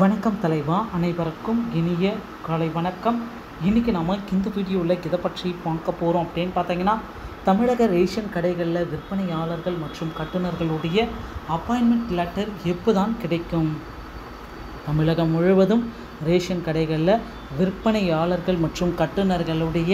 வணக்கம் தலைவா அனைவருக்கும் இனிய காலை வணக்கம் இன்றைக்கி நம்ம இந்த வீடியோவில் இதை பற்றி பார்க்க போகிறோம் அப்படின்னு பார்த்தீங்கன்னா தமிழக ரேஷன் கடைகளில் விற்பனையாளர்கள் மற்றும் கட்டுநர்களுடைய அப்பாயின்மெண்ட் லெட்டர் எப்போ தான் கிடைக்கும் தமிழகம் முழுவதும் ரேஷன் கடைகளில் விற்பனையாளர்கள் மற்றும் கட்டுநர்களுடைய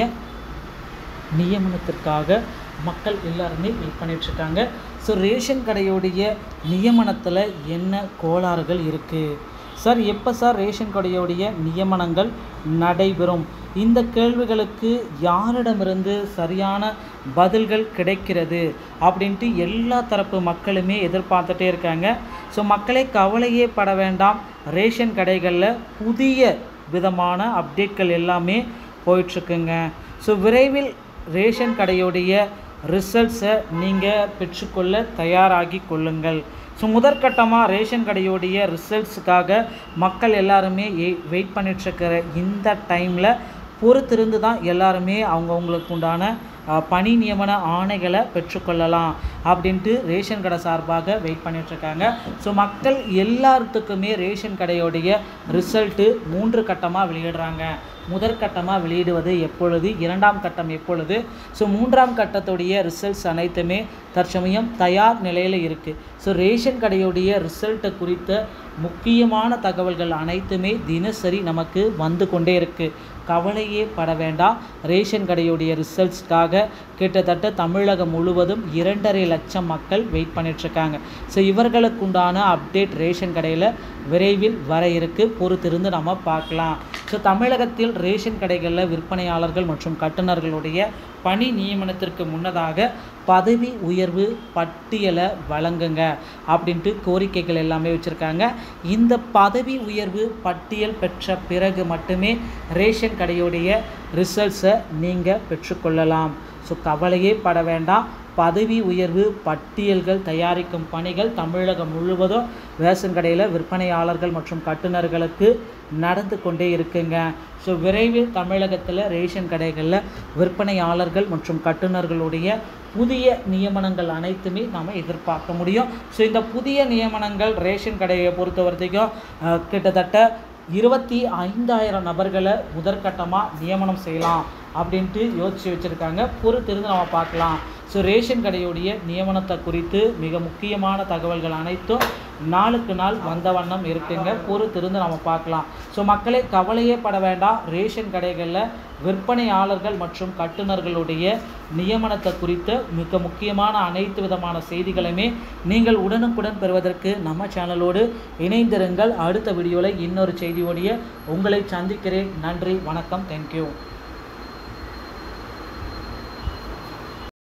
நியமனத்திற்காக மக்கள் எல்லாருமே வெயிட் பண்ணிகிட்ருக்காங்க ஸோ ரேஷன் கடையுடைய நியமனத்தில் என்ன கோளாறுகள் இருக்குது சார் எப்போ சார் ரேஷன் கடையுடைய நியமனங்கள் நடைபெறும் இந்த கேள்விகளுக்கு யாரிடமிருந்து சரியான பதில்கள் கிடைக்கிறது அப்படின்ட்டு எல்லா தரப்பு மக்களுமே எதிர்பார்த்துட்டே இருக்காங்க ஸோ மக்களே கவலையே பட வேண்டாம் ரேஷன் கடைகளில் புதிய விதமான அப்டேட்கள் எல்லாமே போயிட்டுருக்குங்க ஸோ விரைவில் ரேஷன் கடையுடைய ரிசல்ட்ஸை நீங்கள் பெற்றுக்கொள்ள தயாராகி கொள்ளுங்கள் ஸோ முதற்கட்டமாக ரேஷன் கடையுடைய ரிசல்ட்ஸுக்காக மக்கள் எல்லாருமே வெயிட் பண்ணிட்டுருக்கிற இந்த டைமில் பொறுத்திருந்து தான் எல்லாருமே அவங்கவுங்களுக்கு உண்டான அஹ், பணி நியமன ஆணைகளை பெற்றுக்கொள்ளலாம் அப்படின்ட்டு ரேஷன் கடை சார்பாக வெயிட் பண்ணிகிட்ருக்காங்க ஸோ மக்கள் எல்லாத்துக்குமே ரேஷன் கடையோடைய ரிசல்ட்டு மூன்று கட்டமாக வெளியிடுறாங்க முதற்கட்டமாக வெளியிடுவது எப்பொழுது இரண்டாம் கட்டம் எப்பொழுது ஸோ மூன்றாம் கட்டத்துடைய ரிசல்ட்ஸ் அனைத்துமே தற்சமயம் தயார் நிலையில் இருக்குது ஸோ ரேஷன் கடையுடைய ரிசல்ட்டை குறித்த முக்கியமான தகவல்கள் அனைத்துமே தினசரி நமக்கு வந்து கொண்டே இருக்குது கவலையே பட வேண்டாம் ரேஷன் கடையுடைய ரிசல்ட்ஸ்க்காக கிட்டத்தட்ட தமிழகம் முழுவதும் இரண்டரை லட்சம் மக்கள் வெயிட் பண்ணிகிட்ருக்காங்க ஸோ இவர்களுக்குண்டான அப்டேட் ரேஷன் கடையில் விரைவில் வர இருக்கு பொறுத்திருந்து நம்ம பார்க்கலாம் ஸோ தமிழகத்தில் ரேஷன் கடைகளில் விற்பனையாளர்கள் மற்றும் கட்டுநர்களுடைய பணி நியமனத்திற்கு முன்னதாக பதவி உயர்வு பட்டியலை வழங்குங்க அப்படின்ட்டு கோரிக்கைகள் எல்லாமே வச்சுருக்காங்க இந்த பதவி உயர்வு பட்டியல் பெற்ற பிறகு மட்டுமே ரேஷன் கடையுடைய ரிசல்ட்ஸை நீங்கள் பெற்றுக்கொள்ளலாம் ஸோ கவலையே பட வேண்டாம் பதவி உயர்வு பட்டியல்கள் தயாரிக்கும் பணிகள் தமிழகம் முழுவதும் ரேஷன் கடையில் விற்பனையாளர்கள் மற்றும் கட்டுநர்களுக்கு நடந்து கொண்டே இருக்குங்க ஸோ விரைவில் தமிழகத்தில் ரேஷன் கடைகளில் விற்பனையாளர்கள் மற்றும் கட்டுநர்களுடைய புதிய நியமனங்கள் அனைத்துமே நாம் எதிர்பார்க்க முடியும் ஸோ இந்த புதிய நியமனங்கள் ரேஷன் கடையை பொறுத்த வரைக்கும் அஹ், கிட்டத்தட்ட இருபத்தி ஐந்தாயிரம் நபர்களை முதற்கட்டமாக நியமனம் செய்யலாம் அப்படின்ட்டு யோசித்து வச்சுருக்காங்க பொறுத்திருந்து நம்ம பார்க்கலாம் ஸோ ரேஷன் கடையுடைய நியமனத்தை குறித்து மிக முக்கியமான தகவல்கள் அனைத்தும் நாளுக்கு நாள் வந்த வண்ணம் இருக்குங்க பொறுத்திருந்து நம்ம பார்க்கலாம் ஸோ மக்களே கவலையே பட வேண்டாம் ரேஷன் கடைகளில் விற்பனையாளர்கள் மற்றும் கட்டுநர்களுடைய நியமனத்தை குறித்த மிக முக்கியமான அனைத்து விதமான செய்திகளையுமே நீங்கள் உடனுக்குடன் பெறுவதற்கு நம்ம சேனலோடு இணைந்திருங்கள் அடுத்த வீடியோவில் இன்னொரு செய்தியோடைய உங்களை சந்திக்கிறேன் நன்றி வணக்கம் தேங்க்யூ